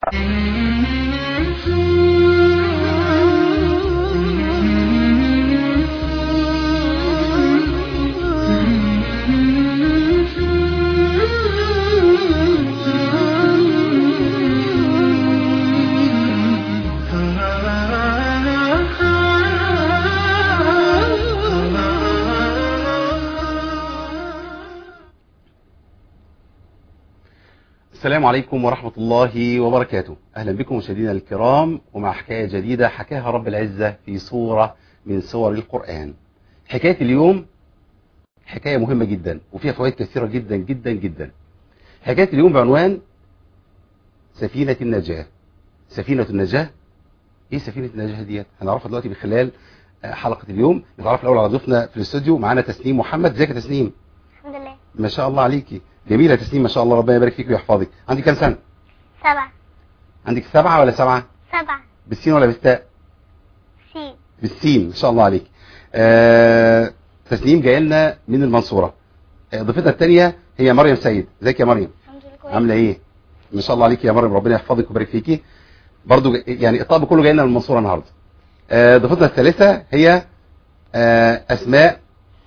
السلام عليكم ورحمة الله وبركاته أهلا بكم مشاهدينا الكرام ومع حكاية جديدة حكاها رب العزة في سورة من سور القرآن حكاية اليوم حكاية مهمة جدا وفيها فوائد كثيرة جدا جدا جدا حكاية اليوم بعنوان سفينة النجاة سفينة النجاة ايه سفينة النجاة ديت هنعرفها دلوقتي من خلال حلقة اليوم نتعرف الأول على ضيوفنا في الاستوديو معانا تسنيم محمد ازيك يا تسنيم الحمد لله ما شاء الله عليكي جميلة يا تسنيم ما شاء الله ربنا يبارك فيك ويحفظك عندك كام سنة سبعة عندك سبعة ولا سبعة سبعة بالسين ولا بالتاء سين بالسين ما شاء الله عليك آه تسنيم جايه لنا من المنصورة آه ضيفتنا الثانية هي مريم سيد ازيك يا مريم الحمد لله كويس عاملة ايه ما شاء الله عليك يا مريم ربنا يحفظك ويبارك فيكي برضو ج- يعني الطقم كله جاي لنا من المنصورة النهاردة آه ضيفتنا الثالثة هي آه اسماء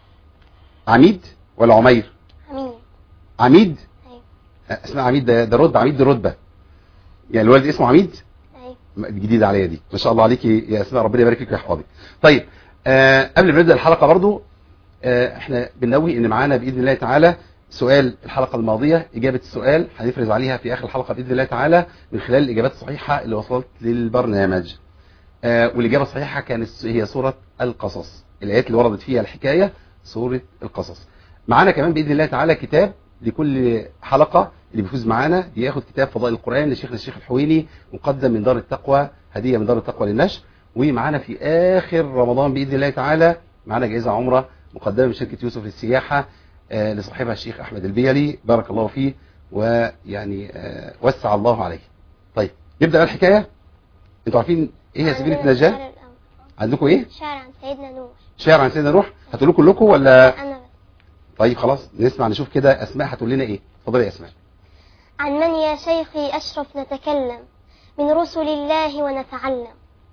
عميد ولا عمير امين عميد ايوه آه، اسماء عميد ده, ده رتبة عميد دي رتبة يعني الولد اسمه عميد ايوه جديدة عليا دي ما شاء الله عليكي يا اسماء ربنا يبارك فيك ويحفظك طيب آه قبل ما نبدا الحلقه برضو آه احنا بننوي ان معانا باذن الله تعالى سؤال الحلقه الماضيه اجابه السؤال هنفرز عليها في اخر الحلقه باذن الله تعالى من خلال الاجابات الصحيحه اللي وصلت للبرنامج آه والاجابه الصحيحه كانت هي سوره القصص الايات اللي وردت فيها الحكايه سوره القصص معانا كمان باذن الله تعالى كتاب لكل حلقه اللي بيفوز معانا بياخد كتاب فضائل القران لشيخنا الشيخ الحويني مقدم من دار التقوى هديه من دار التقوى للنشر ومعانا في اخر رمضان باذن الله تعالى معانا جائزه عمره مقدمه من شركه يوسف للسياحه آه، لصاحبها الشيخ احمد البيلي بارك الله فيه ويعني آه، وسع الله عليه طيب نبدا بقى الحكايه انتوا عارفين ايه هي سفينه عندنا النجاه شعر الأول. عندكم ايه شعر عن سيدنا نوح شعر عن سيدنا نوح هتقولوا كلكم ولا انا بس طيب خلاص نسمع نشوف كده اسماء هتقول لنا ايه اتفضلي يا اسماء عن من يا شيخي اشرف نتكلم من رسل الله ونتعلم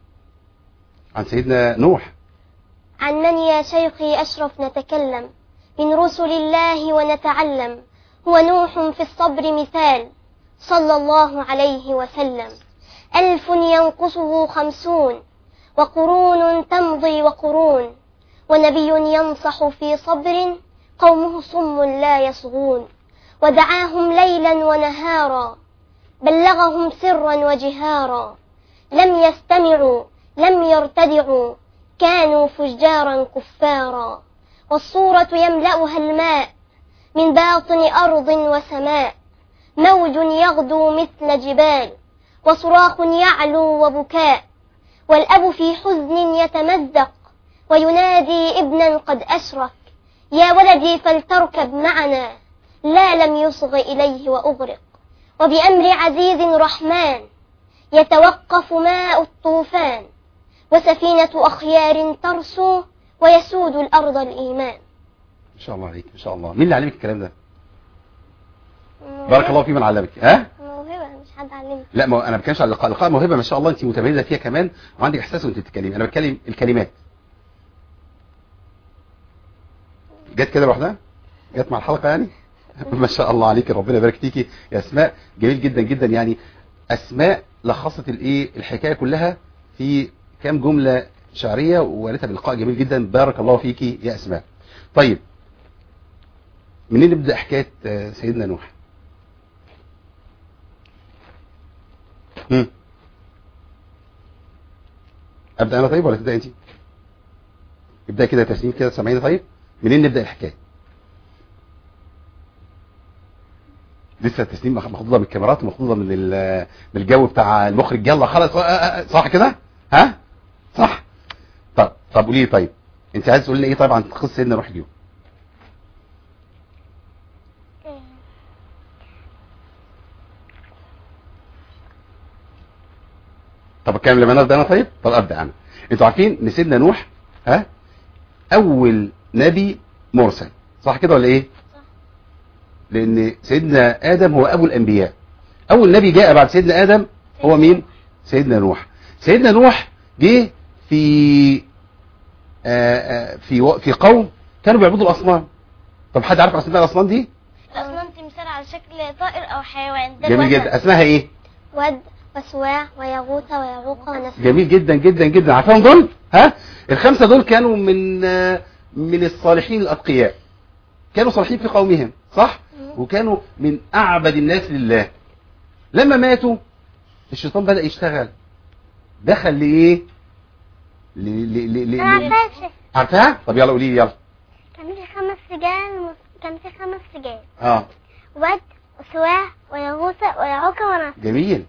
عن سيدنا نوح عن من يا شيخي أشرف نتكلم من رسل الله ونتعلم هو نوح في الصبر مثال صلى الله عليه وسلم ألف ينقصه خمسون وقرون تمضي وقرون ونبي ينصح في صبر قومه صم لا يصغون ودعاهم ليلا ونهارا بلغهم سرا وجهارا لم يستمعوا لم يرتدعوا كانوا فجارا كفارا والصورة يملأها الماء من باطن أرض وسماء موج يغدو مثل جبال وصراخ يعلو وبكاء والأب في حزن يتمزق وينادي ابنا قد أشرك يا ولدي فلتركب معنا لا لم يصغ إليه وأغرق وبأمر عزيز رحمن يتوقف ماء الطوفان وسفينة أخيار ترسو ويسود الأرض الإيمان ما شاء الله عليك ما شاء الله مين اللي علمك الكلام ده بارك الله في من علمك ها موهبة مش حد علمني لا ما هو انا ما بتكلمش على اللقاء اللقاء موهبه ما شاء الله انت متميزه فيها كمان وعندك احساس وانت بتتكلمي انا بتكلم الكلمات جت كده لوحدها جت مع الحلقه يعني ما شاء الله عليك ربنا يبارك فيكي يا اسماء جميل جدا جدا يعني اسماء لخصت الايه الحكايه كلها في كام جمله شعريه وقالتها بلقاء جميل جدا بارك الله فيكي يا اسماء طيب منين نبدا حكايه آه، سيدنا نوح مم. ابدا انا طيب ولا تبدا انت ابدا كده تسليم كده سامعيني طيب منين نبدا الحكايه لسه التسليم مخ- مخضوضه من الكاميرات ومخضوضه من ال- من الجو بتاع المخرج يلا خلاص آه، آه، آه، صح كده ها صح طب طب قولي لي طيب انت عايز تقول لي ايه طيب عن قصه سيدنا نوح اليوم طب اتكلم لما انا ابدا انا طيب طب ابدا انا انتوا عارفين ان سيدنا نوح ها اول نبي مرسل صح كده ولا ايه صح. لان سيدنا ادم هو ابو الانبياء اول نبي جاء بعد سيدنا ادم هو مين سيدنا نوح سيدنا نوح جه في آه، آه، في و- في قوم كانوا بيعبدوا الاصنام طب حد عارف اسماء الاصنام دي الأصنام تمثال على شكل طائر أو حيوان ده جميل الوثن. جدا اسمها ايه ود وسواع ويغوث ويعوق ونسر جميل جدا جدا جدا عارفهم دول ها الخمسه دول كانوا من آه، من الصالحين الاتقياء كانوا صالحين في قومهم صح وكانوا من اعبد الناس لله لما ماتوا الشيطان بدا يشتغل دخل لايه ل... ل... ل... ل... أنا ل... عارفاها عارفاها طب يلا قولي لي يلا كان في خمس رجال كان في خمس رجال اه ود وسواع ويغوث ويعوق ونسر جميل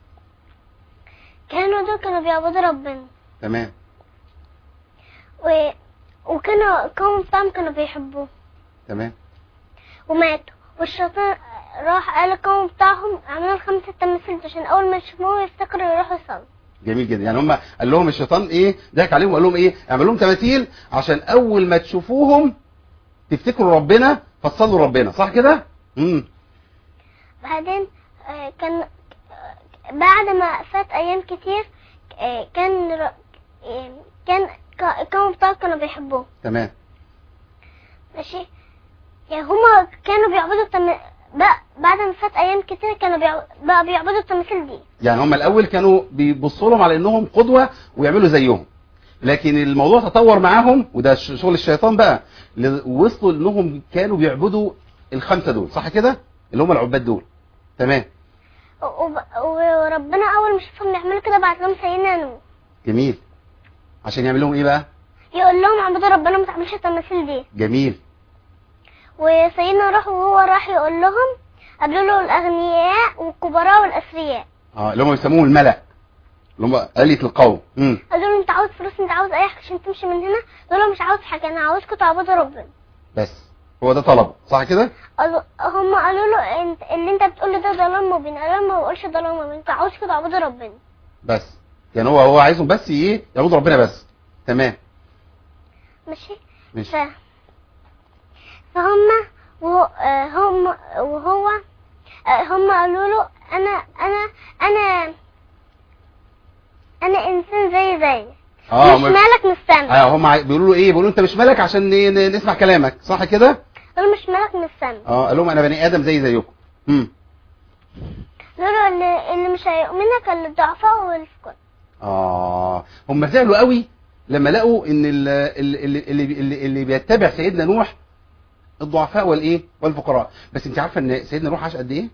كانوا دول كانوا بيعبدوا ربنا تمام و... وكانوا القوم بتاعهم كانوا بيحبوه تمام وماتوا والشيطان راح قال القوم بتاعهم اعملوا الخمسة تماثيل عشان أول ما يشوفوه يفتكروا يروحوا يصلوا جميل جدا يعني هم قال لهم الشيطان ايه ضحك عليهم وقال لهم ايه اعمل لهم تماثيل عشان اول ما تشوفوهم تفتكروا ربنا فتصلوا ربنا صح كده امم بعدين آه، كان آه، بعد ما فات أيام كتير آه، كان ر- آه، كان ك- القوم بتاعهم كانوا بيحبوه تمام ماشي يعني هما كانوا بيعبدوا التم... بقى بعد ما فات أيام كتير كانوا بيع... بقى بيعبدوا التماثيل دي يعني هم الاول كانوا بيبصوا لهم على انهم قدوه ويعملوا زيهم لكن الموضوع تطور معاهم وده ش- شغل الشيطان بقى ل- وصلوا انهم كانوا بيعبدوا الخمسه دول صح كده اللي هم العباد دول تمام وب- وربنا أول ما شافهم بيعملوا كده بعت لهم سيدنا نوح جميل عشان يعمل لهم ايه بقى يقول لهم اعبدوا ربنا ما تعملوش التماثيل دي جميل وسيدنا راح وهو راح يقول لهم قابلوا له الأغنياء والكبراء والأثرياء اه اللي هم بيسموهم الملأ اللي هم آلية القوم امم قالوا له انت عاوز فلوس انت عاوز اي حاجه عشان تمشي من هنا قالوا له مش عاوز حاجه انا عاوزكم تعبدوا ربنا بس هو ده طلبه صح كده قالوا هم قالوا له انت اللي انت بتقوله ده ضلال مبين قالوا له ما بقولش ضلال مبين انت عاوزكم تعبدوا ربنا بس يعني هو هو عايزهم بس ايه يعبدوا ربنا بس تمام ماشي ماشي ف... فهم وهو آه، هم وهو آه، هم قالوا له انا انا انا انا انسان زي زيك اه مش هم- مالك مش سامع اه هم عاي- بيقولوا له ايه بيقولوا انت مش ملك عشان ن- ن- نسمع كلامك صح كده قالوا مش مالك مش سامع اه قال لهم انا بني ادم زي زيكم امم قالوا له اللي, اللي مش هيؤمنك الا الضعفاء والفقراء اه هم زعلوا قوي لما لقوا ان ال- ال- اللي اللي اللي, اللي بيتبع سيدنا نوح الضعفاء والايه والفقراء بس انت عارفه ان سيدنا نوح عاش قد ايه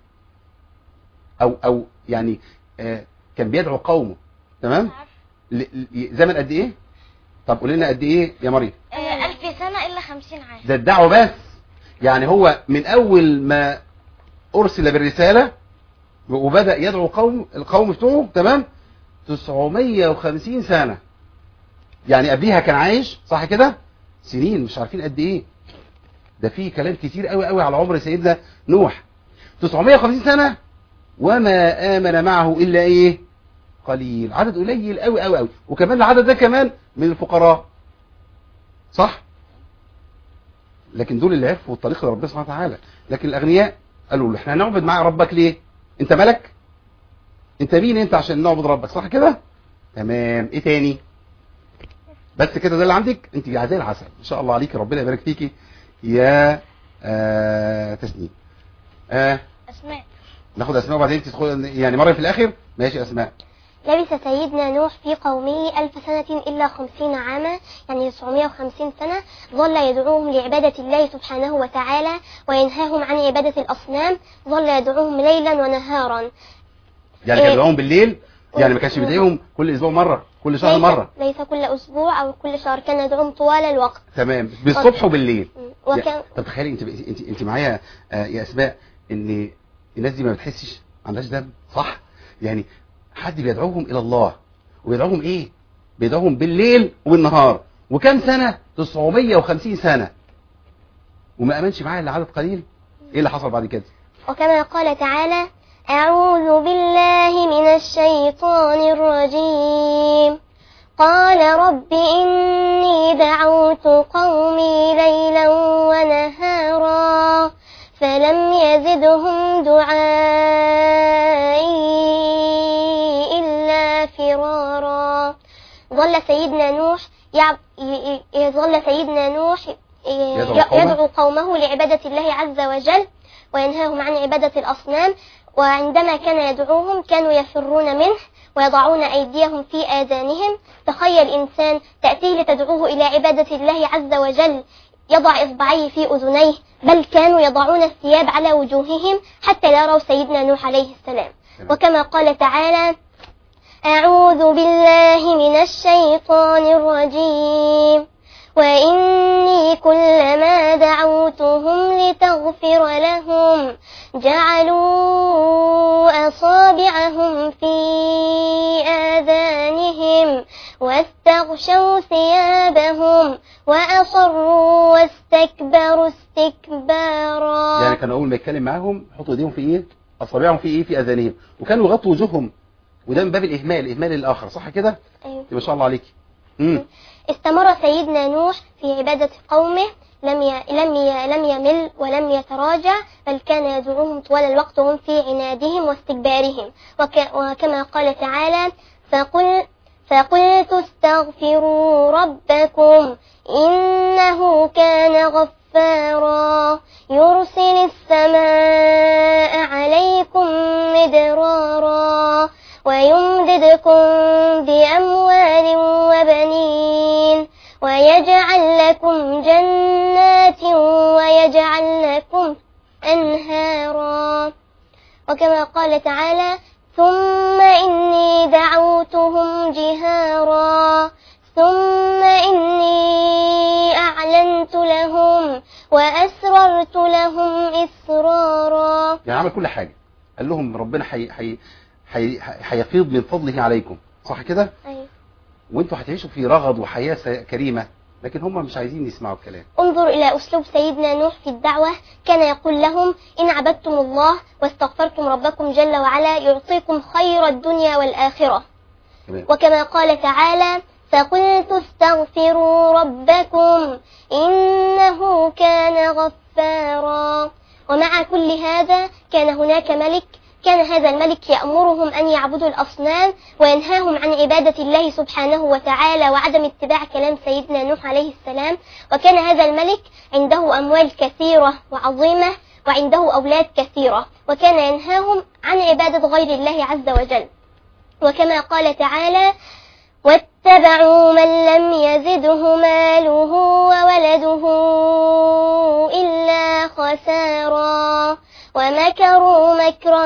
او او يعني آه كان بيدعو قومه تمام ل- ل- زمن قد ايه طب قول لنا قد ايه يا مريم آه، ألف سنة إلا خمسين عام ده الدعوه بس يعني هو من اول ما ارسل بالرساله وبدا يدعو قوم القوم بتوعه تمام 950 سنه يعني قبليها كان عايش صح كده سنين مش عارفين قد ايه ده في كلام كتير قوي قوي على عمر سيدنا نوح 950 سنه وما امن معه الا ايه قليل عدد قليل قوي قوي قوي وكمان العدد ده كمان من الفقراء صح لكن دول اللي عرفوا الطريق لربنا سبحانه وتعالى لكن الاغنياء قالوا له احنا هنعبد مع ربك ليه انت ملك انت مين انت عشان نعبد ربك صح كده تمام ايه تاني بس كده ده اللي عندك انت زي العسل ان شاء الله عليكي ربنا يبارك فيكي يا آه تسنيم آه أسماء ناخد اسماء وبعدين تدخل يعني مره في الاخر ماشي اسماء لبث سيدنا نوح في قومه ألف سنة إلا خمسين عاما يعني 950 سنة ظل يدعوهم لعبادة الله سبحانه وتعالى وينهاهم عن عبادة الأصنام ظل يدعوهم ليلا ونهارا يعني إيه. كان بيدعوهم بالليل يعني ما كانش بيدعيهم كل اسبوع مره كل شهر ليس, مره ليس كل أسبوع أو كل شهر كان يدعوهم طوال الوقت تمام بالصبح وبالليل وكان يا- طب تخيلي انت انت انت معايا آه، يا اسماء ان الناس دي ما بتحسش ما عندهاش دم صح يعني حد بيدعوهم الى الله وبيدعوهم ايه بيدعوهم بالليل والنهار وكم سنه 950 سنه وما امنش معايا الا عدد قليل ايه اللي حصل بعد كده وكما قال تعالى أعوذ بالله من الشيطان الرجيم قال رب إني دعوت قومي ليلا ونهارا فلم يزدهم دعائي فرارا ظل سيدنا نوح يعب... ي- ي- ظل سيدنا نوح ي- يدعو قومه. يدعو قومه لعبادة الله عز وجل وينهاهم عن عبادة الأصنام وعندما كان يدعوهم كانوا يفرون منه ويضعون أيديهم في آذانهم تخيل إنسان تأتيه لتدعوه إلى عبادة الله عز وجل يضع إصبعيه في أذنيه بل كانوا يضعون الثياب على وجوههم حتى لا يروا سيدنا نوح عليه السلام تمام. وكما قال تعالى أعوذ بالله من الشيطان الرجيم وإني كلما دعوتهم لتغفر لهم جعلوا أصابعهم في آذانهم واستغشوا ثيابهم وأصروا واستكبروا استكبارا يعني كانوا اول ما يتكلم معاهم يحطوا ايديهم في ايه اصابعهم في ايه في اذانهم وكانوا يغطوا وجوههم وده من باب الاهمال اهمال للاخر صح كده أيوة. ما شاء الله عليك امم استمر سيدنا نوح في عبادة قومه لم ي... لم ي... لم يمل ولم يتراجع بل كان يدعوهم طوال الوقت وهم في عنادهم واستكبارهم وك... وكما قال تعالى فقل فقلت استغفروا ربكم إنه كان غفارا يرسل السماء عليكم مدرارا ويمددكم بأموال وبنين ويجعل لكم جنات ويجعل لكم أنهارا وكما قال تعالى ثم إني دعوتهم جهارا ثم إني أعلنت لهم وأسررت لهم إسرارا يعني عمل كل حاجه قال لهم ربنا حي... حي... حي... هيفيض من فضله عليكم صح كده أيوة. وانتوا هتعيشوا في رغد وحياه س- كريمه لكن هم مش عايزين يسمعوا الكلام انظر إلى أسلوب سيدنا نوح في الدعوة كان يقول لهم إن عبدتم الله واستغفرتم ربكم جل وعلا يعطيكم خير الدنيا والآخرة تمام وكما قال تعالى فقلت استغفروا ربكم إنه كان غفارا ومع كل هذا كان هناك ملك كان هذا الملك يأمرهم أن يعبدوا الأصنام وينهاهم عن عبادة الله سبحانه وتعالى وعدم اتباع كلام سيدنا نوح عليه السلام وكان هذا الملك عنده أموال كثيرة وعظيمة وعنده أولاد كثيرة وكان ينهاهم عن عبادة غير الله عز وجل وكما قال تعالى واتبعوا من لم يزده ماله وولده إلا خسارا ومكروا مكرا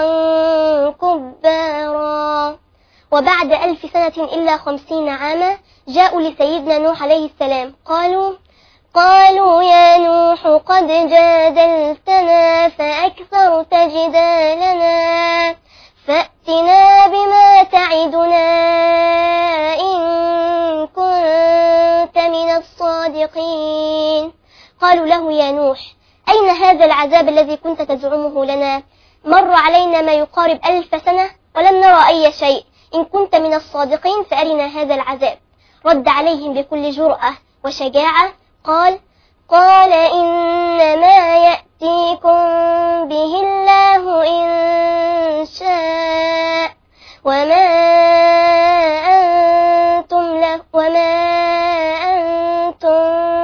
كبارا وبعد ألف سنة إلا خمسين عاما جاءوا لسيدنا نوح عليه السلام قالوا قالوا يا نوح قد جادلتنا فأكثرت جدالنا فأتنا بما تعدنا إن كنت من الصادقين قالوا له يا نوح أين هذا العذاب الذي كنت تزعمه لنا مر علينا ما يقارب ألف سنة ولم نرى أي شيء إن كنت من الصادقين فأرنا هذا العذاب رد عليهم بكل جرأة وشجاعة قال قال إنما يأتيكم به الله إن شاء وما أنتم له وما أنتم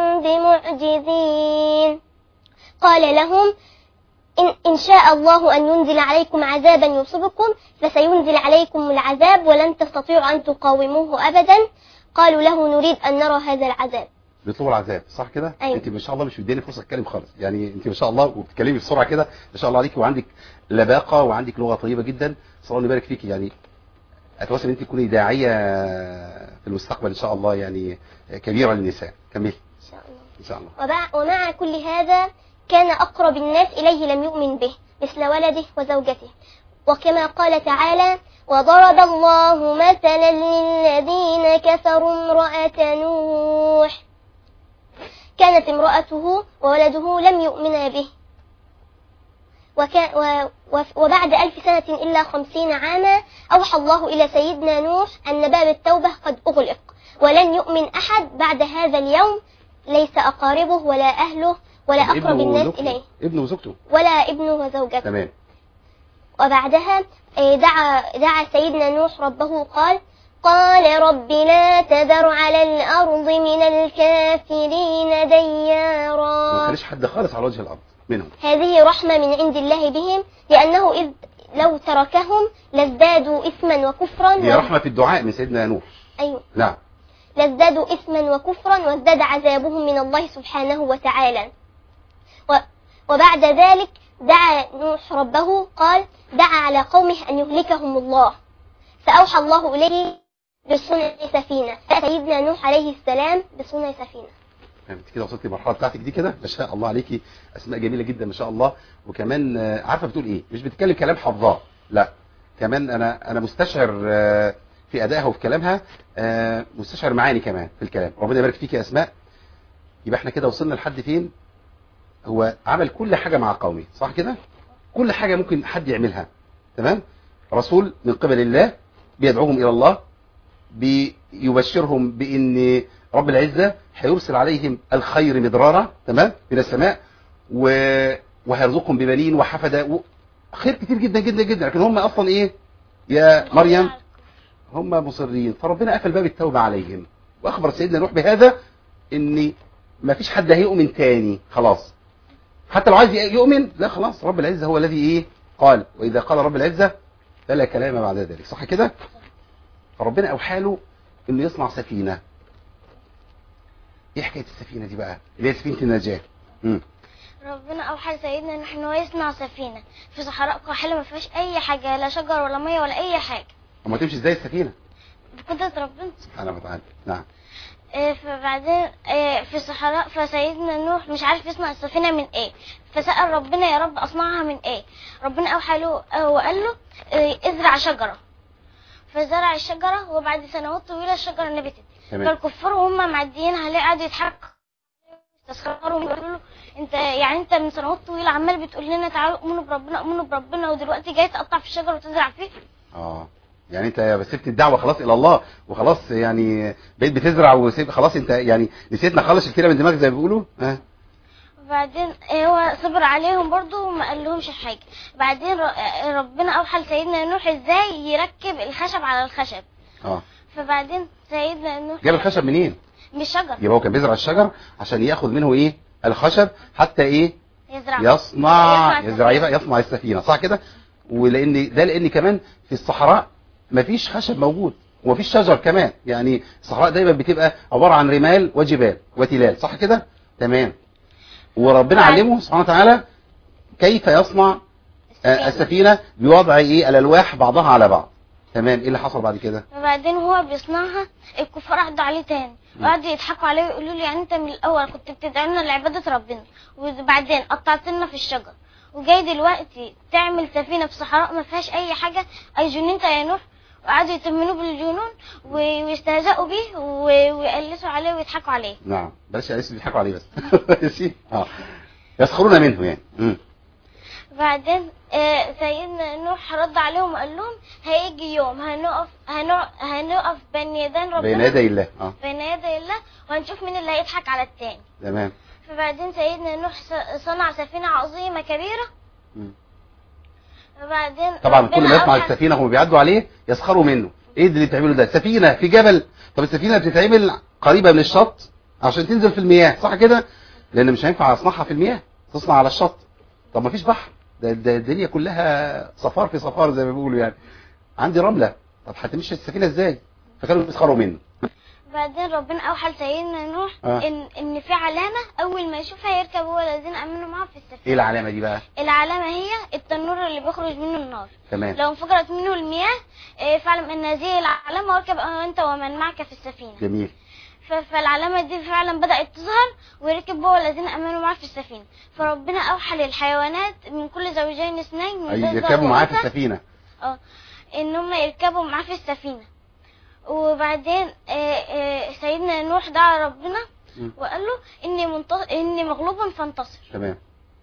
بمعجزين قال لهم إن, إن شاء الله أن ينزل عليكم عذابا يصبكم فسينزل عليكم العذاب ولن تستطيعوا أن تقاوموه أبدا قالوا له نريد أن نرى هذا العذاب بيطلبوا العذاب صح كده أيوة. انت ما شاء الله مش مديني فرصه اتكلم خالص يعني انت ما شاء الله وبتتكلمي بسرعه كده ما شاء الله عليكي وعندك لباقه وعندك لغه طيبه جدا صلى الله يبارك فيكي يعني اتواصل انت تكوني داعيه في المستقبل ان شاء الله يعني كبيره للنساء كملي إن شاء الله ان شاء الله ومع, ومع كل هذا كان أقرب الناس إليه لم يؤمن به مثل ولده وزوجته وكما قال تعالى وضرب الله مثلا للذين كفروا امرأة نوح كانت امرأته وولده لم يؤمنا به وكا و و وبعد ألف سنة إلا خمسين عاما أوحى الله إلى سيدنا نوح أن باب التوبة قد أغلق ولن يؤمن أحد بعد هذا اليوم ليس أقاربه ولا أهله ولا ابنه أقرب الناس وزوجته. إليه ابنه وزوجته ولا ابنه وزوجته تمام وبعدها آه، دعا دعا سيدنا نوح ربه قال قال رب لا تذر على الأرض من الكافرين ما ديارا تخليش حد خالص على وجه الارض منهم هذه رحمة من عند الله بهم لأنه إذ لو تركهم لازدادوا إثما وكفرا هي رحمه في الدعاء من سيدنا نوح أيوة نعم لازدادوا إثما وكفرا وازداد عذابهم من الله سبحانه وتعالى و وبعد ذلك دعا نوح ربه قال دعا على قومه أن يهلكهم الله فأوحى الله إليه بصنع سفينة سيدنا نوح عليه السلام بصنع سفينة انت كده وصلتي المرحله بتاعتك دي كده ما شاء الله عليكي اسماء جميله جدا ما شاء الله وكمان آه، عارفه بتقول ايه مش بتتكلم كلام حافظاه لا كمان انا انا مستشعر آه، في ادائها وفي كلامها آه، مستشعر معاني كمان في الكلام ربنا يبارك فيك يا اسماء يبقى احنا كده وصلنا لحد فين هو عمل كل حاجه مع قومه صح كده كل حاجه ممكن حد يعملها تمام رسول من قبل الله بيدعوهم الى الله بيبشرهم بان رب العزه هيرسل عليهم الخير مدرارا تمام من السماء و... وهيرزقهم ببنين وحفده و... خير كتير جدا جدا جدا لكن هم اصلا ايه يا مريم هم مصرين فربنا قفل باب التوبه عليهم واخبر سيدنا نوح بهذا ان ما فيش حد هيؤمن تاني خلاص حتى لو عايز يؤمن لا خلاص رب العزه هو الذي ايه قال واذا قال رب العزه فلا كلام بعد ذلك صح كده فربنا اوحى له انه يصنع سفينه ايه حكايه السفينه دي بقى اللي هي سفينه النجاه امم ربنا اوحى سيدنا نوح ان هو يصنع سفينه في صحراء قاحله ما فيهاش اي حاجه لا شجر ولا ميه ولا اي حاجه اما تمشي ازاي السفينه بقدره ربنا سبحانه وتعالى نعم آه، فبعدين آه، في صحراء فسيدنا نوح مش عارف يصنع السفينه من ايه فسال ربنا يا رب اصنعها من ايه ربنا اوحى له آه، وقال له آه، ازرع شجره فزرع الشجره وبعد سنوات طويله الشجره نبتت تمام فالكفار وهم معديين عليه قعدوا يضحكوا يستسخروا يقولوا له انت يعني انت من سنوات طويله عمال بتقول لنا تعالوا امنوا بربنا امنوا بربنا ودلوقتي جاي تقطع في الشجر وتزرع فيه اه يعني انت سبت الدعوه خلاص الى الله وخلاص يعني بقيت بتزرع وسيب خلاص انت يعني نسيت نخلص الكلمه من دماغك زي ما بيقولوا ها وبعدين هو صبر عليهم برضو وما قال لهمش حاجه بعدين ر- ربنا اوحى لسيدنا نوح ازاي يركب الخشب على الخشب اه فبعدين سيدنا نوح جاب الخشب منين مش شجر يبقى هو كان بيزرع الشجر عشان ياخد منه ايه الخشب حتى ايه يزرع يصنع يصنع يزرع يبقى يصنع السفينه صح كده ولان ده لان كمان في الصحراء مفيش خشب موجود ومفيش شجر كمان يعني الصحراء دايما بتبقى عباره عن رمال وجبال وتلال صح كده تمام وربنا بعد- علمه سبحانه وتعالى كيف يصنع آه، السفينه بوضع ايه الالواح بعضها على بعض تمام ايه اللي حصل بعد كده وبعدين هو بيصنعها الكفار قعدوا عليه تاني وقعدوا يضحكوا عليه ويقولوا له يعني انت من الاول كنت بتدعينا لعباده ربنا وبعدين قطعت لنا في الشجر وجاي دلوقتي تعمل سفينه في صحراء ما فيهاش اي حاجه اي جننت يا نوح وقعدوا يتمنوه بالجنون و- ويستهزئوا بيه و- ويقلسوا عليه ويضحكوا عليه نعم بلاش لسه بيضحكوا عليه بس ماشي اه يسخرون منه يعني مم. بعدين آه، سيدنا نوح رد عليهم وقال لهم هيجي يوم هنقف هنقف, هنقف بين يدين ربنا بين يدي الله اه بين يدي الله وهنشوف مين اللي هيضحك على التاني تمام فبعدين سيدنا نوح ص- صنع سفينة عظيمة كبيرة مم. وبعدين طبعا ربنا كل ما يسمع أوحى- السفينه هم بيعدوا عليه يسخروا منه ايه اللي بتعمله ده سفينه في جبل طب السفينه بتتعمل قريبه من الشط عشان تنزل في المياه صح كده لان مش هينفع اصنعها في المياه تصنع على الشط طب ما فيش بحر ده, ده الدنيا كلها صفار في صفار زي ما بيقولوا يعني عندي رمله طب هتمشي السفينه ازاي فكانوا بيسخروا منه بعدين ربنا أوحى لسيدنا نوح آه. إن إن في علامة أول ما يشوفها يركب هو الذين آمنوا معه في السفينة ايه العلامه دي بقى العلامة هي التنور اللي بيخرج منه النار تمام لو انفجرت منه المياه إيه، فاعلم ان هذه العلامة واركب انت ومن معك في السفينة جميل ف- فالعلامة دي فعلا بدأت تظهر وركب هو الذين امنوا معه في السفينة فربنا اوحى للحيوانات من كل زوجين اثنين من أي ذكر يركبوا معاه في وأنثى، السفينه اه ان هم يركبوا معاه في السفينة وبعدين آه، آه، سيدنا نوح دعا ربنا مم. وقال له اني منتصر اني مغلوب فانتصر تمام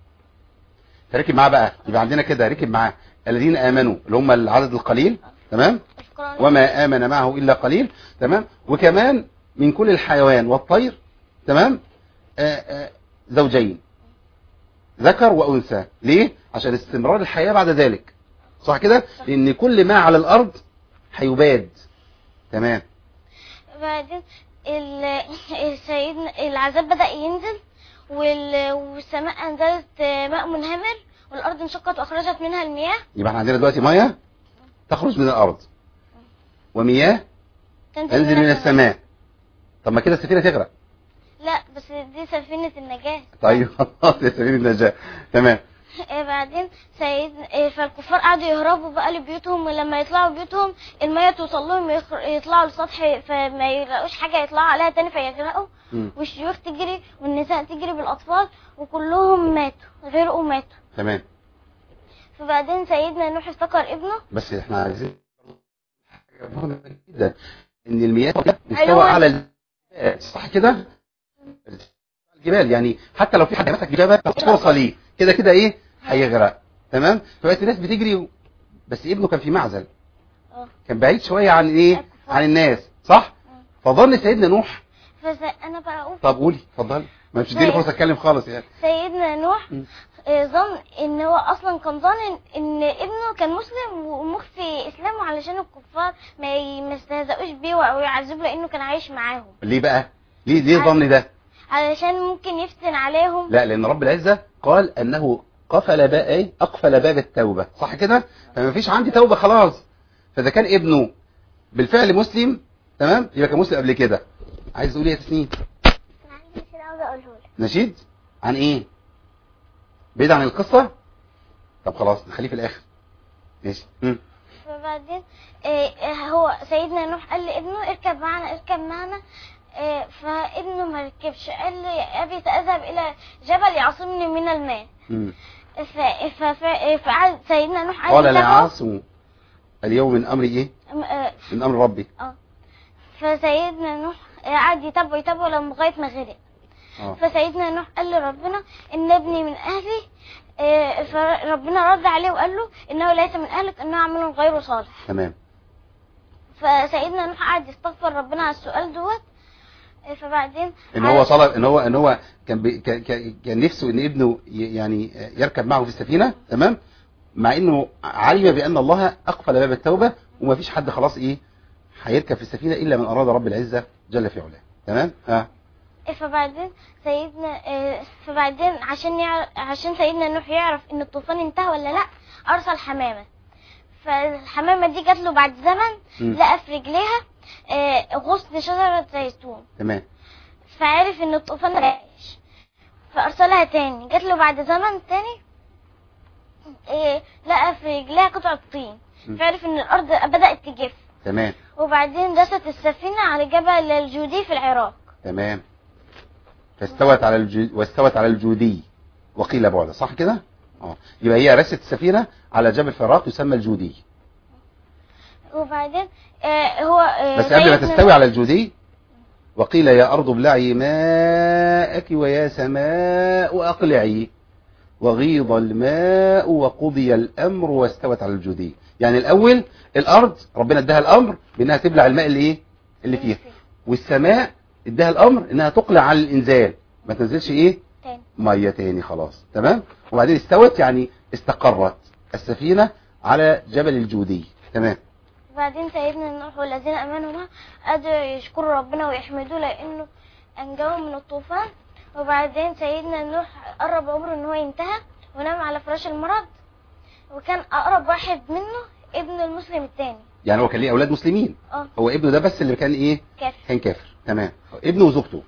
فركب معاه بقى يبقى عندنا كده ركب معاه الذين امنوا اللي هم العدد القليل تمام القرآن وما آمن معه إلا قليل تمام وكمان من كل الحيوان والطير تمام آآ آآ زوجين ذكر وأنثى ليه؟ عشان استمرار الحياة بعد ذلك صح كده؟ لأن كل ما على الأرض هيباد تمام بعدين ال- سيدنا العذاب بدأ ينزل وال- والسماء أنزلت ماء منهمر والأرض انشقت وأخرجت منها المياه يبقى احنا عندنا دلوقتي ميه تخرج من الارض ومياه تنزل من السماء طب ما كده السفينه تغرق لا بس دي سفينة النجاة طيب خلاص يا سبيل النجاه تمام آه، بعدين سيد آه، فالكفار قعدوا يهربوا بقى لبيوتهم ولما يطلعوا بيوتهم المية توصل لهم يخر- يطلعوا للسطح فما يلاقوش حاجة يطلعوا عليها تاني فيغرقوا مم. والشيوخ تجري والنساء تجري بالأطفال وكلهم ماتوا غرقوا ماتوا تمام فبعدين سيدنا نوح افتكر ابنه بس احنا عايزين حاجة مهمة جدا ان المياه مستوى أيوة. على الجبال صح كده الجبال يعني حتى لو في حد مسك جبل فرصه ليه كده كده ايه هيغرق تمام فبقت الناس بتجري و... بس ابنه كان في معزل اه كان بعيد شويه عن ايه عن الناس صح فظن سيدنا نوح فس... انا بقى اقول طب قولي اتفضلي ما مش اديني طيب. فرصه اتكلم خالص يعني سيدنا نوح م. آه، ظن ان هو اصلا كان ظن ان ابنه كان مسلم ومخفي اسلامه علشان الكفار ما ي- ما يستهزئوش بيه او يعذبوا لانه كان عايش معاهم ليه بقى ليه ليه الظن ده علشان ممكن يفتن عليهم لا لان رب العزه قال انه قفل باب ايه اقفل باب التوبه صح كده فما فيش عندي توبه خلاص فاذا كان ابنه بالفعل مسلم تمام يبقى كان مسلم قبل كده عايز تقول ايه يا تسنيم عندي شيء عاوزة اقوله لك نشيد عن ايه بعيد عن القصه طب خلاص نخليه في الاخر ماشي مم. فبعدين آه، آه، هو سيدنا نوح قال لابنه اركب معنا اركب معنا آه، فابنه ما ركبش قال لي يا ابي اذهب الى جبل يعصمني من الماء مم. ف- ف- ف- فقعد سيدنا نوح قال قال لا يتابعه. عاصم اليوم من امري ايه م- آه، من امر ربي اه فسيدنا نوح قعد يتابعه يتابعه لغايه ما غرق اه فسيدنا نوح قال لربنا ان ابني من اهلي آه، فربنا رد عليه وقال له انه ليس من اهلك انه عمل غير صالح تمام فسيدنا نوح قعد يستغفر ربنا على السؤال دوت آه، فبعدين ان هو على- طلب ان هو ان هو كان بي كان- كان كان نفسه ان ابنه ي- يعني يركب معه في السفينه تمام مع انه علم بان الله اقفل باب التوبه وما فيش حد خلاص ايه هيركب في السفينه الا من اراد رب العزه جل في علاه تمام ها فبعدين سيدنا آه، فبعدين عشان يعرف عشان سيدنا نوح يعرف ان الطوفان انتهى ولا لا ارسل حمامه فالحمامه دي جات له بعد زمن مم. لقى في رجليها آه، غصن شجره زيتون تمام فعرف ان الطوفان ما جاش فارسلها تاني جات له بعد زمن تاني إيه لقى في رجليها قطعه طين م. فعرف ان الارض بدات تجف تمام وبعدين دست السفينه على جبل الجودي في العراق تمام فاستوت على الجو... واستوت على الجودي وقيل بعد صح كده اه يبقى هي رست السفينه على جبل فراق يسمى الجودي وبعدين آه هو آه بس قبل ما سيدنا تستوي على الجودي وقيل يا أرض ابلعي ماءك ويا سماء أقلعي وغيض الماء وقضي الأمر واستوت على الجودي يعني الأول الأرض ربنا اداها الأمر بأنها تبلع الماء اللي إيه اللي فيها والسماء اداها الأمر أنها تقلع على الإنزال ما تنزلش إيه تاني مية تاني خلاص تمام وبعدين استوت يعني استقرت السفينة على جبل الجودي تمام وبعدين سيدنا نوح والذين امنوا معه قدروا يشكروا ربنا ويحمدوه لانه انجاهم من الطوفان وبعدين سيدنا نوح قرب عمره ان هو ينتهى ونام على فراش المرض وكان اقرب واحد منه ابن المسلم التاني يعني هو كان ليه أولاد مسلمين اه هو ابنه ده بس اللي كان إيه كافر كان كافر تمام ابنه وزوجته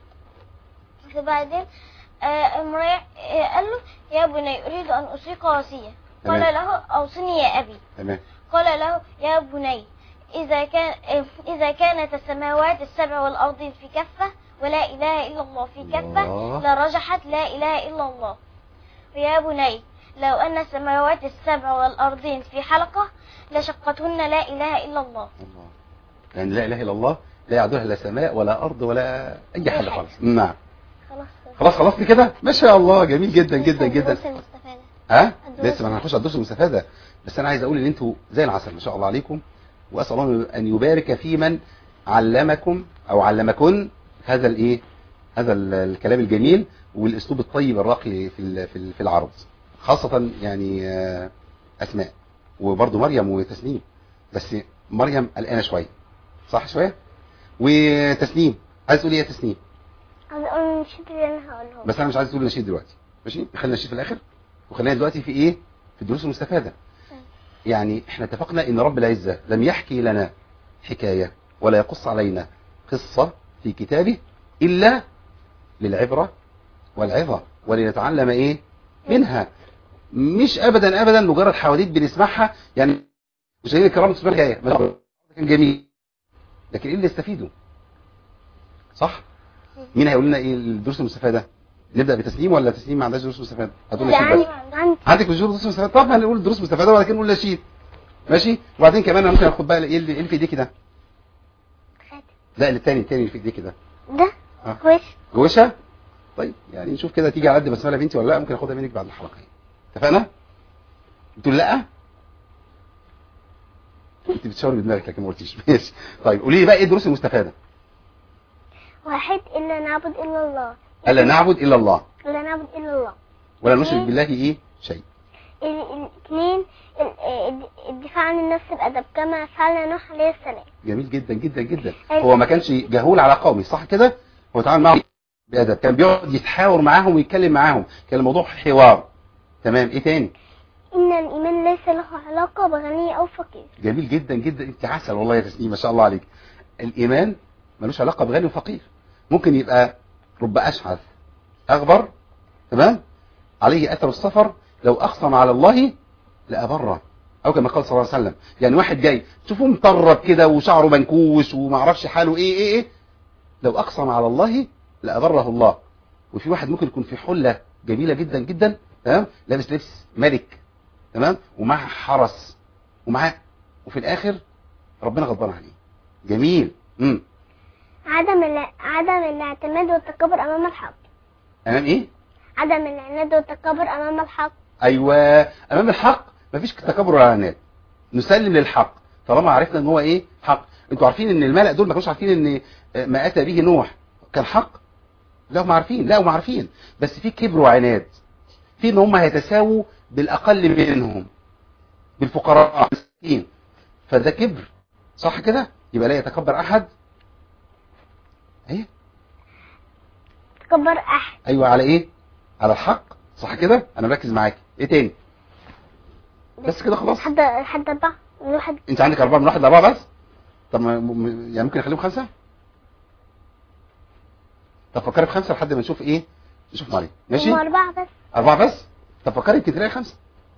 فبعدين آه، امرأة آه، قال له يا بني اريد ان اوصيك وصيه قال تمام. له اوصني يا ابي تمام قال له يا بني إذا كان إذا كانت السماوات السبع والأرض في كفة ولا إله إلا الله في كفة الله. لرجحت لا إله إلا الله ويا بني لو أن السماوات السبع والأرضين في حلقة لشقتهن لا إله إلا الله الله يعني لا اله الا الله لا يعدلها لا سماء ولا ارض ولا اي حاجه حاجة. خالص نعم خلاص خلاص خلصت كده ما شاء الله جميل جدا جدا جدا الدروس المستفادة ها الدروس. لسه ما هنخش على الدروس المستفاده بس انا عايز اقول ان انتوا زي العسل ما شاء الله عليكم واسال الله ان يبارك في من علمكم او علمكن هذا الايه هذا ال- الكلام الجميل والاسلوب الطيب الراقي في ال- في ال- في العرض خاصه يعني آه، اسماء وبرضه مريم وتسنيم بس مريم قلقانه شويه صح شويه وتسنيم عايز تقول ايه يا تسنيم عايز اقول النشيد اللي انا هقوله بس انا مش عايز تقول نشيد دلوقتي ماشي خلينا النشيد في الاخر وخلينا دلوقتي في ايه في الدروس المستفاده يعني احنا اتفقنا ان رب العزه لم يحكي لنا حكايه ولا يقص علينا قصه في كتابه الا للعبره والعظه ولنتعلم ايه منها مش ابدا ابدا مجرد حواديت بنسمعها يعني مشاهدينا الكرام تسمع حكايه مثلا كان جميل لكن ايه اللي يستفيدوا صح مين هيقول لنا ايه الدروس المستفاده نبدا بتسليم ولا تسليم ما عندهاش دروس مستفاده هتقول نشيد يعني بس عندي عندك مش دروس مستفاده طب هنقول دروس مستفاده وبعد كده نقول نشيد ماشي وبعدين كمان انا ممكن اخد بقى ايه اللي إيه اللي في ايديكي ده خاتم. لا الثاني الثاني اللي في ايديكي ده ده آه. كويس جوشه طيب يعني نشوف كده تيجي على قد بسمله بنتي ولا لا ممكن اخدها منك بعد الحلقه يعني. اتفقنا بتقول لا انت بتشاوري بدماغك لكن ما قلتيش ماشي طيب قولي لي بقى ايه الدروس المستفاده واحد الا نعبد الا الله الا نعبد الا الله الا نعبد الا الله ولا نشرك بالله ايه شيء ال- الاثنين ال- ال- الدفاع عن النفس بأدب كما فعل نوح عليه السلام جميل جدا جدا جدا أيوة. هو ما كانش جهول على قومه صح كده هو اتعامل معاهم بأدب كان بيقعد يتحاور معاهم ويتكلم معاهم كان الموضوع حوار تمام ايه تاني إن الإيمان ليس له علاقة بغني أو فقير جميل جدا جدا انت عسل والله يا تسنيم ما شاء الله عليك الايمان ملوش علاقه بغني وفقير ممكن يبقى رب اشعث اغبر تمام عليه اثر السفر لو اقسم على الله لابره او كما قال صلى الله عليه وسلم يعني واحد جاي تشوفوه مطرب كده وشعره منكوش وما اعرفش حاله ايه ايه ايه لو اقسم على الله لابره الله وفي واحد ممكن يكون في حله جميله جدا جدا تمام لابس لبس ملك تمام ومعاه حرس ومعاه وفي الاخر ربنا غضبان عليه جميل امم عدم الع- عدم الاعتماد والتكبر أمام الحق امام ايه عدم العناد والتكبر أمام الحق ايوه امام الحق مفيش تكبر ولا عناد نسلم للحق طالما عرفنا ان هو ايه حق انتوا عارفين ان الملأ دول ما كانوش عارفين ان ما اتى به نوح كان حق لا هم عارفين لا هم عارفين بس في كبر وعناد في ان هم هيتساووا بالاقل منهم بالفقراء المساكين فده كبر صح كده يبقى لا يتكبر احد ايه تكبر أحد ايوه على ايه على الحق صح كده انا مركز معاك ايه تاني بس كده خلاص حد حد أربعة الواحد انت عندك اربعه من واحد لاربعه بس طب ما م- م- يعني ممكن اخليهم خمسه طب فكري في خمسه لحد ما نشوف ايه نشوف عليه ماشي هم أربعة بس اربعه بس طب فكري يمكن تلاقي خمسه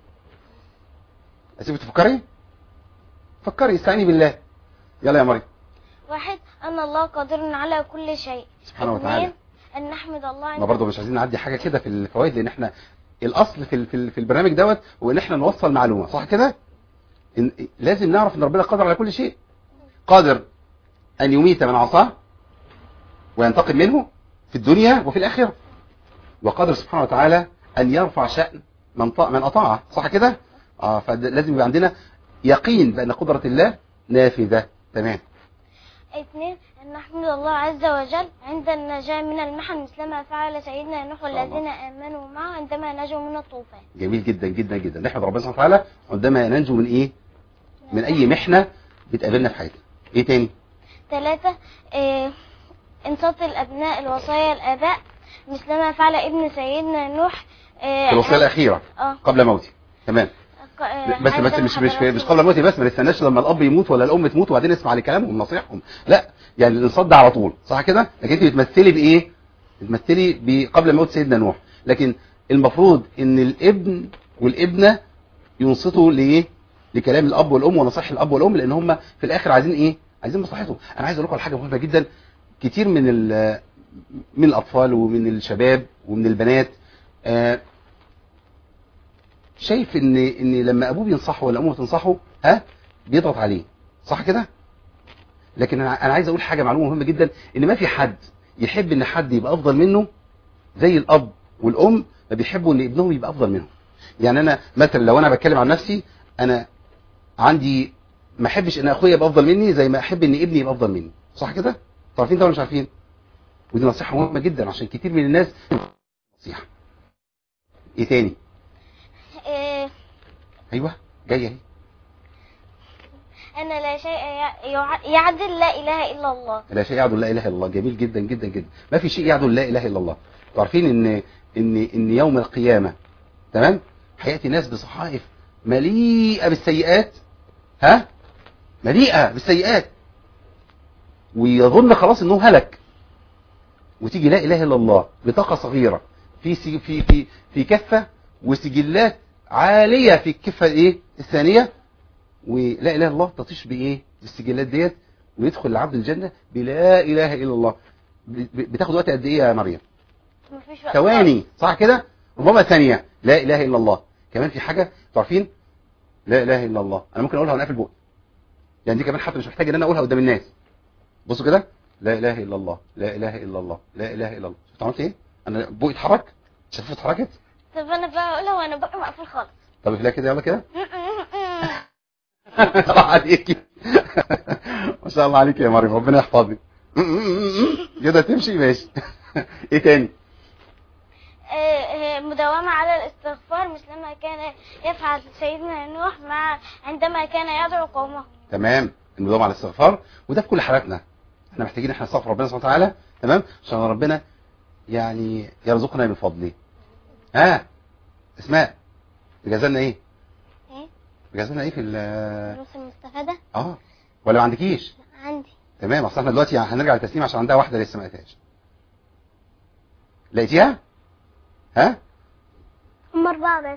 اسيبك تفكري فكري استعيني بالله يلا يا مريم واحد أن الله قادر على كل شيء سبحانه وتعالى اثنين أن نحمد الله ما عند برضه مش عايزين نعدي حاجه كده في الفوائد لان احنا الاصل في ال- في ال- في البرنامج دوت هو ان احنا نوصل معلومه صح كده إن لازم نعرف ان ربنا قادر على كل شيء قادر ان يميت من عصاه وينتقم منه في الدنيا وفي الاخره وقادر سبحانه وتعالى ان يرفع شان من طاع من اطاعه صح كده اه فلازم يبقى عندنا يقين بان قدره الله نافذه تمام اثنين أن نحمد الله عز وجل عند النجاة من المحن مثل ما فعل سيدنا نوح الله. والذين آمنوا معه عندما نجوا من الطوفان جميل جدا جدا جدا نحمد ربنا سبحانه وتعالى عندما ننجو من ايه من اي محنه بتقابلنا في حياتنا ايه تاني ثلاثة إيه انصات الأبناء الوصايا الآباء مثل ما فعل ابن سيدنا نوح إيه في الوصيه الاخيره اه قبل موتي تمام ق- إيه، بس بس عندما مش مش حضرات مش قبل موتي بس ما نستناش لما الاب يموت ولا الام تموت وبعدين نسمع لكلامهم نصيحهم لا يعني الانصات ده على طول صح كده لكن انت بتمثلي بايه بتمثلي ب- قبل موت سيدنا نوح لكن المفروض ان الابن والابنه ينصتوا لايه لكلام الاب والام ونصائح الاب والام لان هم في الاخر عايزين ايه عايزين مصلحتهم انا عايز اقول لكم على حاجه مهمه جدا كتير من ال- من الاطفال ومن الشباب ومن البنات آه، شايف ان ان لما ابوه بينصحه ولا امه بتنصحه ها بيضغط عليه صح كده لكن انا أنا عايز اقول حاجه معلومه مهمه جدا ان ما في حد يحب ان حد يبقى افضل منه زي الاب والام ما بيحبوا ان ابنهم يبقى افضل منهم يعني انا مثلا لو انا بتكلم عن نفسي انا عندي ما احبش ان اخويا يبقى افضل مني زي ما احب ان ابني يبقى افضل مني صح كده انتوا عارفين ده ولا مش عارفين ودي نصيحه مهمه جدا عشان كتير من الناس نصيحه ايه تاني إيه ايوه جايه اهي أن لا شيء يع- يع- يعدل لا إله إلا الله لا شيء يعدل لا اله الا الله جميل جدا جدا جدا ما في شيء يعدل لا اله الا الله انتوا عارفين ان ان ان يوم القيامه تمام هياتي ناس بصحائف مليئه بالسيئات ها مليئه بالسيئات ويظن خلاص انه هلك وتيجي لا اله الا الله بطاقه صغيره في سي- في في في كفه وسجلات عاليه في الكفه الايه الثانيه ولا اله الا الله تطيش بايه بالسجلات ديت ويدخل العبد الجنه بلا اله الا الله ب- ب- بتاخد وقت قد ايه يا مريم مفيش وقت ثواني صح كده ربما ثانيه لا اله الا الله كمان في حاجه انتوا عارفين لا اله الا الله انا ممكن اقولها وانا قافل بوقي يعني دي كمان حتى مش محتاج ان انا اقولها قدام الناس بصوا كده لا اله الا الله لا اله الا الله لا اله الا الله شفت عملت ايه انا بوقي اتحرك شفت اتحركت طب أنا بقى أقولها وأنا بقى مقفول خالص طب افلها كده يلا كده الله عليكي ما شاء الله عليك يا مريم ربنا يحفظك كده تمشي ماشي ايه تاني آه، آه، مداومة على الاستغفار مثلما كان يفعل سيدنا نوح مع عندما كان يدعو قومه تمام المداومه على الاستغفار وده في كل حالاتنا احنا محتاجين احنا نستغفر ربنا سبحانه وتعالى تمام عشان ربنا يعني يرزقنا من فضله ها اسماء بجازلنا ايه ايه بجازلنا ايه في ال دروس المستفادة اه ولا ما عندكيش عندي تمام اصل احنا دلوقتي هنرجع للتسليم عشان عندها واحده لسه ما لقيتهاش لقيتيها ها هم أربعة بس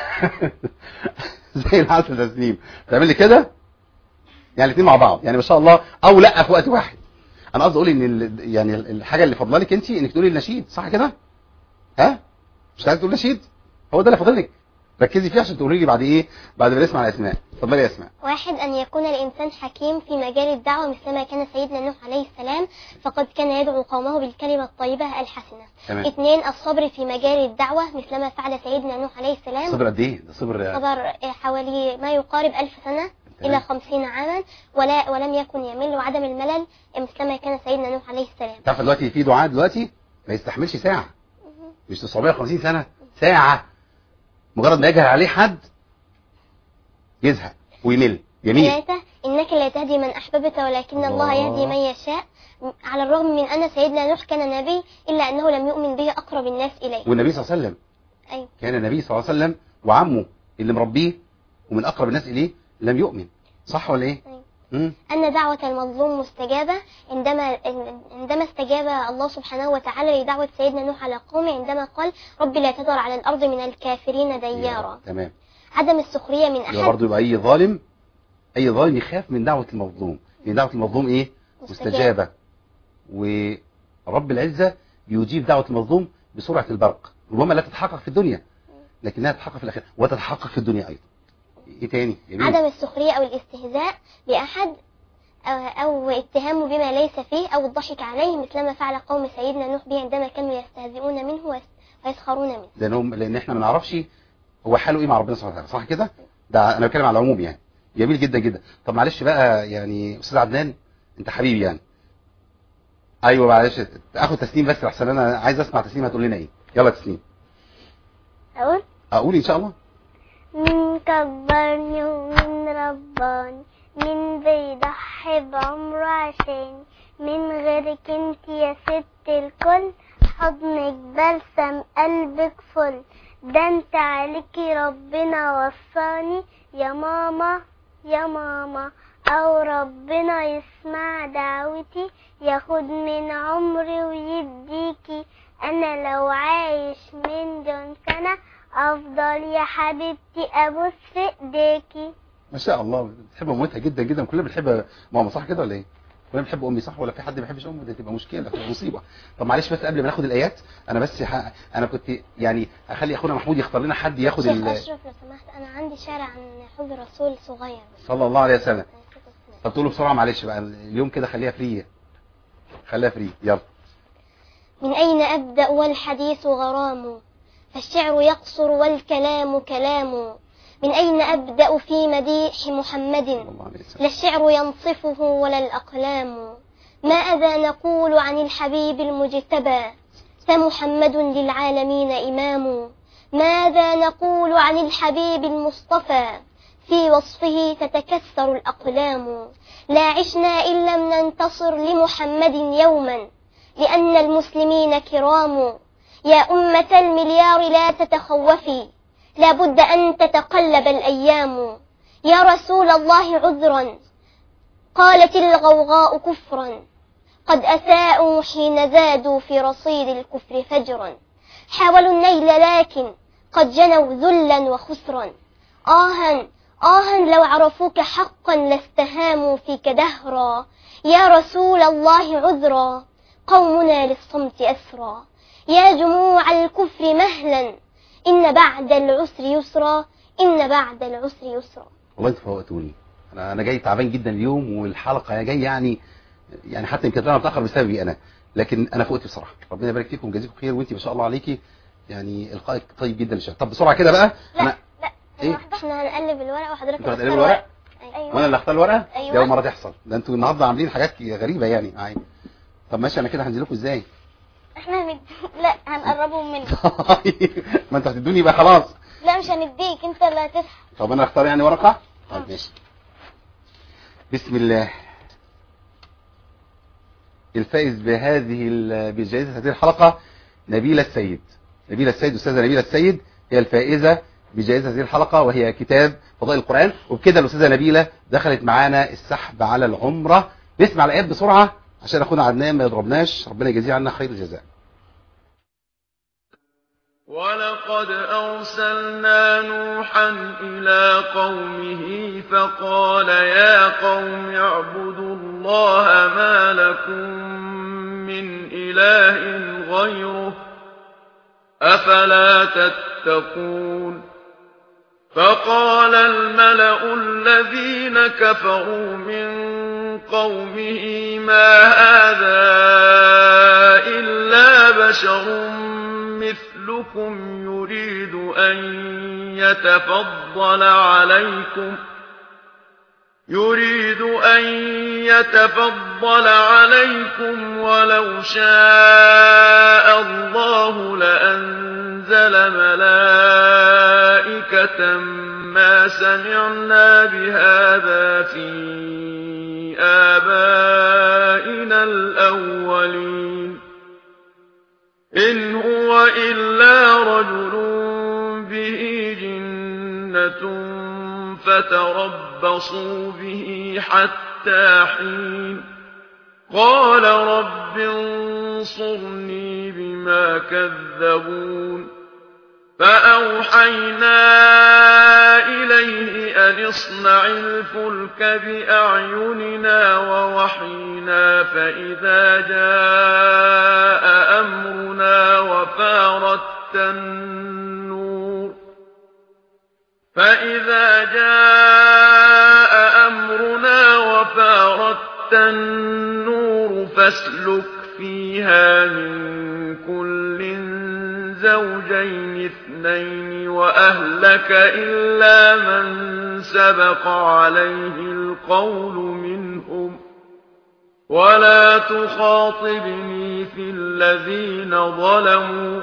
زي العسل تسليم تعمل لي كده يعني الاثنين مع بعض يعني ما شاء الله او لا في وقت واحد انا قصدي اقول ان ال- يعني الحاجه اللي فاضله لك انت انك تقولي النشيد صح كده ها مش عايز تقول نشيد هو ده اللي فاضل لك ركزي فيه عشان تقولي لي بعد ايه بعد ما نسمع الاسماء اتفضلي يا اسماء واحد أن يكون الإنسان حكيم في مجال الدعوة مثلما كان سيدنا نوح عليه السلام فقد كان يدعو قومه بالكلمة الطيبة الحسنة تمام اثنين الصبر في مجال الدعوة مثلما فعل سيدنا نوح عليه السلام صبر قد ايه ده صبر صبر حوالي ما يقارب ألف سنة إلى خمسين عاما ولا ولم يكن يمل وعدم الملل مثلما كان سيدنا نوح عليه السلام تعرف دلوقتي في دعاء دلوقتي ما يستحملش ساعه مش 950 سنه ساعه مجرد ما يجهل عليه حد يزهق ويمل جميل ثلاثة إنك لا تهدي من أحببت ولكن الله الله. يهدي من يشاء على الرغم من أن سيدنا نوح كان نبي إلا أنه لم يؤمن به أقرب الناس إليه والنبي صلى الله عليه وسلم أيوة. كان النبي صلى الله عليه وسلم وعمه اللي مربيه ومن اقرب الناس اليه لم يؤمن صح ولا ايه أيوة. مم. أن دعوة المظلوم مستجابة عندما عندما استجاب الله سبحانه وتعالى لدعوة سيدنا نوح على قومه عندما قال رب لا تذر على الأرض من الكافرين ديارا تمام عدم السخرية من يبقى أحد برضه يبقى اي ظالم اي ظالم يخاف من دعوه المظلوم لان دعوه المظلوم ايه مستجابه ورب العزه يجيب دعوه المظلوم بسرعه البرق ربما لا تتحقق في الدنيا لكنها تتحقق في الاخره وتتحقق في الدنيا ايضا ايه تاني جميل عدم السخرية أو الاستهزاء بأحد أو, أو اتهامه بما ليس فيه أو الضحك عليه مثلما فعل قوم سيدنا نوح به عندما كانوا يستهزئون منه ويس- ويسخرون منه لانهم لان احنا ما نعرفش هو حاله ايه مع ربنا سبحانه وتعالى صح كده ده انا بتكلم على العموم يعني جميل جدا جدا طب معلش بقى يعني استاذ عدنان انت حبيبي يعني ايوه معلش اخد تسليم بس احسن انا عايز اسمع تسليم هتقول لنا ايه يلا تسليم أقول اقول ان شاء الله من كبرني ومن رباني من بيضحي بعمره عشان من غيرك انت يا ست الكل حضنك بلسم قلبك فل ده انت عليكي ربنا وصاني يا ماما يا ماما او ربنا يسمع دعوتي ياخد من عمري ويديكي انا لو عايش من دون سنه افضل يا حبيبتي ابوس في ايديكي ما شاء الله بتحب مامتها جدا جدا كلنا بنحب ماما صح كده ولا ايه كلنا بنحب امي صح ولا في حد ما بيحبش امه دي تبقى مشكله تبقى مصيبه طب معلش بس قبل ما ناخد الايات انا بس ح... انا كنت يعني اخلي اخونا محمود يختار لنا حد ياخد شيخ ال... اشرف لو سمحت انا عندي شعر عن حب الرسول صغير صلى الله عليه وسلم طب تقولوا بسرعه معلش بقى اليوم كده خليها فري خليها فري يلا من اين ابدا والحديث غرام فالشعر يقصر والكلام كلام من اين ابدا في مديح محمد صلى الله عليه وسلم لا الشعر ينصفه ولا الأقلام ماذا نقول عن الحبيب المجتبى فمحمد للعالمين إمام ماذا نقول عن الحبيب المصطفى في وصفه تتكسر الأقلام لا عشنا إن لم ننتصر لمحمد يوما لأن المسلمين كرام يا أمة المليار لا تتخوفي لا بد أن تتقلب الأيام يا رسول الله عذرا قالت الغوغاء كفرا قد أساءوا حين زادوا في رصيد الكفر فجرا حاولوا النيل لكن قد جنوا ذلا وخسرا آها آها لو عرفوك حقا لاستهاموا فيك دهرا يا رسول الله عذرا قومنا للصمت أسرى يا جموع الكفر مهلا إن بعد العسر يسرا إن بعد العسر يسرا والله انتوا فوقتوني انا انا جاي تعبان جدا اليوم والحلقه جاي يعني يعني حتى يمكن انا متاخر بسببي انا لكن انا فوقت بصراحه ربنا يبارك فيكم ويجازيكم خير وانت ما شاء الله عليكي يعني القائك طيب جدا شاء. طب بسرعه كده بقى انا لا إيه؟ احنا هنقلب الورق وحضرتك انتوا تختار هتقلبوا الورق أيوة. وانا اللي اختار الورقه أيوة. دي اول مره تحصل ده انتوا النهارده عاملين حاجات غريبه يعني معايا طب ماشي انا كده هنزل لكم ازاي احنا هند... لا هنقربهم منك ما انتوا هتدوني بقى خلاص لا مش هنديك انت اللي هتسحب طب انا اختار يعني ورقه طيب ماشي بسم الله الفائز بهذه ال- بجائزة هذه الحلقة نبيلة السيد نبيلة السيد أستاذة نبيلة السيد هي الفائزة بجائزة هذه الحلقة وهي كتاب فضائل القرآن وبكده الأستاذة نبيلة دخلت معانا السحب على العمرة نسمع الآيات بسرعة عشان أخونا عدنان ما يضربناش ربنا يجازيه عنا خير الجزاء ولقد أرسلنا نوحا إلى قومه فقال يا قوم اعبدوا الله ما لكم من إله غيره أفلا تتقون فقال الملأ الذين كفروا من قومه ما هذا إلا بشر مثلكم يريد أن يتفضل عليكم يريد أن يتفضل عليكم ولو شاء الله لأنزل ملائكة ما سمعنا بهذا في آبائنا الأولين إن هو إلا رجل به جنة فتربصوا به حتى حين قال رب انصرني بما كذبون فأوحينا إليه أن اصنع الفلك بأعيننا ووحينا فإذا جاء أمرنا وفارت النور فإذا جاء أمرنا وفارت النور فاسلك فيها من كل زوجين اثنين وأهلك إلا من سبق عليه القول منهم ولا تخاطبني في الذين ظلموا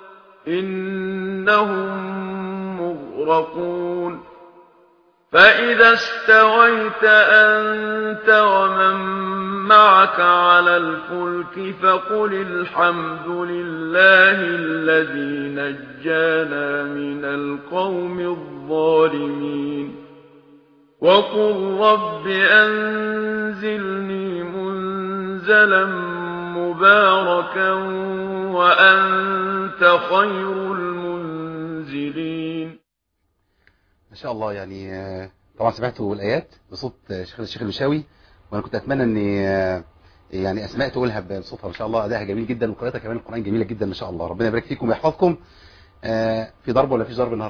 إنهم مغرقون فإذا استويت أنت ومن معك على الفلك فقل الحمد لله الذي نجانا من القوم الظالمين وقل رب أنزلني منزلا مباركا وأنت خير المنزلين ما شاء الله يعني آه، طبعا سمعتوا الآيات بصوت آه، شيخ الشيخ المشاوي وأنا كنت أتمنى أن آه، يعني أسماء تقولها بصوتها ما شاء الله أدائها جميل جدا وقراءتها كمان القرآن جميلة جدا ما شاء الله ربنا يبارك فيكم ويحفظكم آه، في ضرب ولا فيش ضرب النهارده؟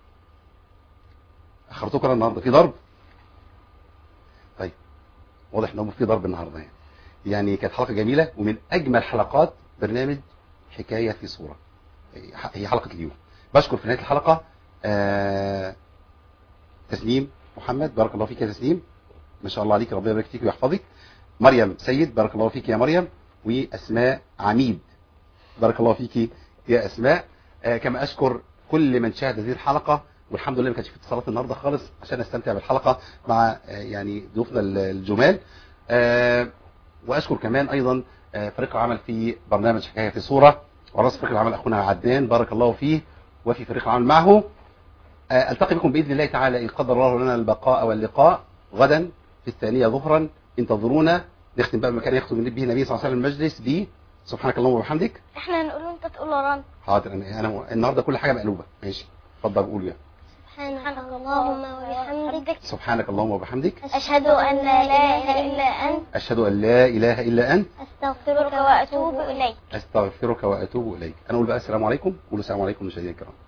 أخرتوكم أنا النهارده في ضرب؟ طيب واضح إن هو في ضرب النهارده يعني يعني كانت حلقة جميلة ومن أجمل حلقات برنامج حكاية في صورة هي حلقة اليوم بشكر في نهاية الحلقة آه تسنيم محمد بارك الله فيك يا تسنيم ما شاء الله عليك ربنا يبارك فيك ويحفظك مريم سيد بارك الله فيك يا مريم واسماء عميد بارك الله فيك يا اسماء آه كما اشكر كل من شاهد هذه الحلقه والحمد لله ما كانش في اتصالات النهارده خالص عشان نستمتع بالحلقه مع آه، يعني ضيوفنا ال- الجمال آه، واشكر كمان ايضا آه، فريق العمل في برنامج حكايه في صوره ورئيس فريق العمل اخونا عدنان بارك الله فيه وفي فريق العمل معه آه، التقي بكم باذن الله تعالى ان قدر الله لنا البقاء واللقاء غدا في الثانيه ظهرا انتظرونا نختم بقى بمكان يختم به النبي صلى الله عليه وسلم المجلس ب سبحانك اللهم وبحمدك احنا نقول انت تقول ورانا حاضر انا انا النهارده كل حاجه مقلوبه ماشي اتفضل قول يا سبحانك اللهم وبحمدك سبحانك اللهم وبحمدك أشهد أن لا إله إلا أنت اشهد ان لا اله الا انت استغفرك أستغفرك وأتوب إليك استغفرك واتوب اليك انا اقول بقى السلام عليكم قولوا السلام عليكم مشاهدينا الكرام